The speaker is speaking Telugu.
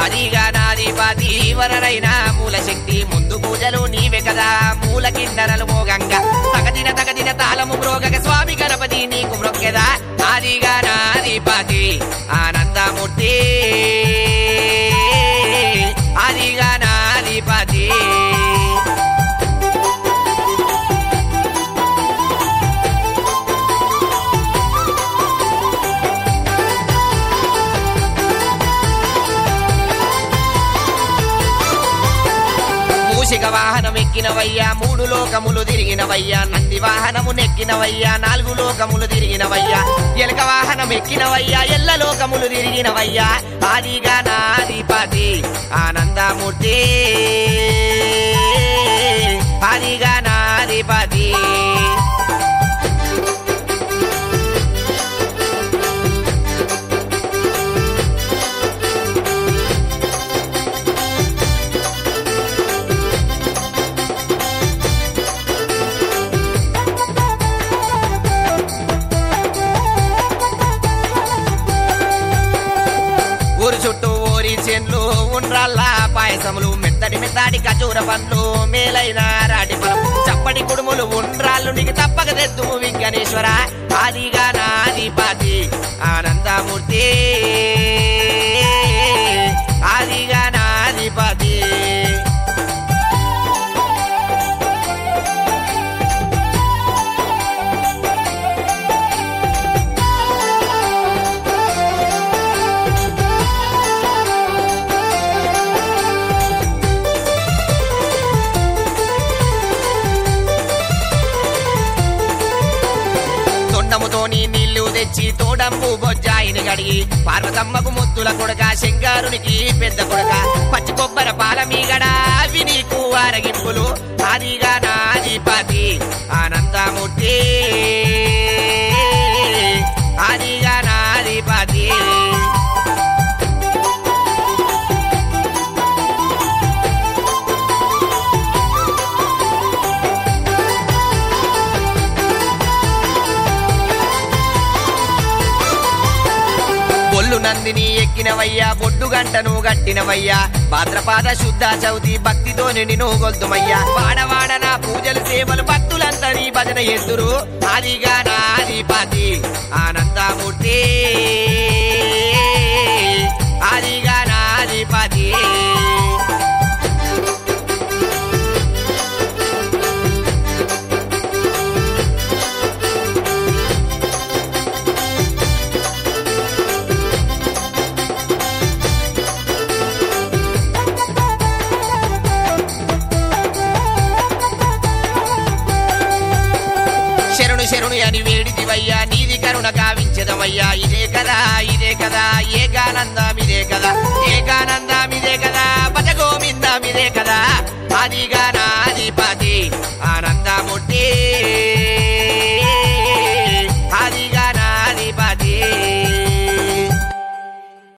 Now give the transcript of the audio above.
ఆదిగా నాదిపతి వరరైన మూల శక్తి ముందు పూజలు నీవే కదా మూల కిందరలు మోగంగా తగదిన తగదిన తాళము మ్రోగక స్వామి గణపతి నీకు మ్రొక్కెదా ఆదిగా నాదిపతి ఆనందమూర్తి ఆదిగా నాదిపతి మూషిక వాహనం ఎక్కినవయ్యా మూడు లోకములు తిరిగినవయ్యా నంది వాహనము నెక్కినవయ్యా నాలుగు లోకములు తిరిగినవయ్యా ఎలక వాహనం ఎక్కినవయ్యా ఎల్ల లోకములు తిరిగినవయ్యా ఆదిగా నాదిపతి ఆనందమూర్తి ఆదిగా నాదిపతి ఊరు చుట్టూ ఊరి చెన్లు ఉండ్రాళ్ళ పాయసములు మెత్తడి మెత్తడి ఖజూర పండ్లు మేలైన రాటి ఫలం చప్పటి కుడుములు ఉండ్రాళ్ళు నీకు తప్పక తెద్దుము విజ్ఞానేశ్వర ఆదిగా నాదిపతి ఆనందమూర్తి ఆదిగా నాదిపతి తొండముతోని నీళ్లు తెచ్చి తోడంబు బొజ్జాయిని గడిగి పార్వతమ్మకు ముద్దుల కొడక శంకరునికి పెద్ద కొడక పచ్చి కొబ్బర పాల మీగడ అవి నీకు ఆరగింపులు ఆదిగా నాదిపతి ఆనందమూర్తి ఆదిగా నాదిపతి బొల్లు నందిని ఎక్కినవయ్యా బొడ్డు గంటను గట్టినవయ్యా భాద్రపాద శుద్ధ చవితి భక్తితో నిన్ను గొల్తుమయ్యా వాడవాడ నా పూజలు సేవలు భక్తులంతా నీ భజన ఎద్దురు ఆదిగా నాదిపతి ఆనందమూర్తి ఆదిగా నాదిపతి శరణు శరణు అని వేడిదివయ్యా నీది కరుణ కావించదవయ్యా ఇదే కదా ఇదే కదా ఏకానందం ఇదే కదా ఏకానందం ఇదే కదా భజ గోవిందం ఇదే కదా ఆదిగా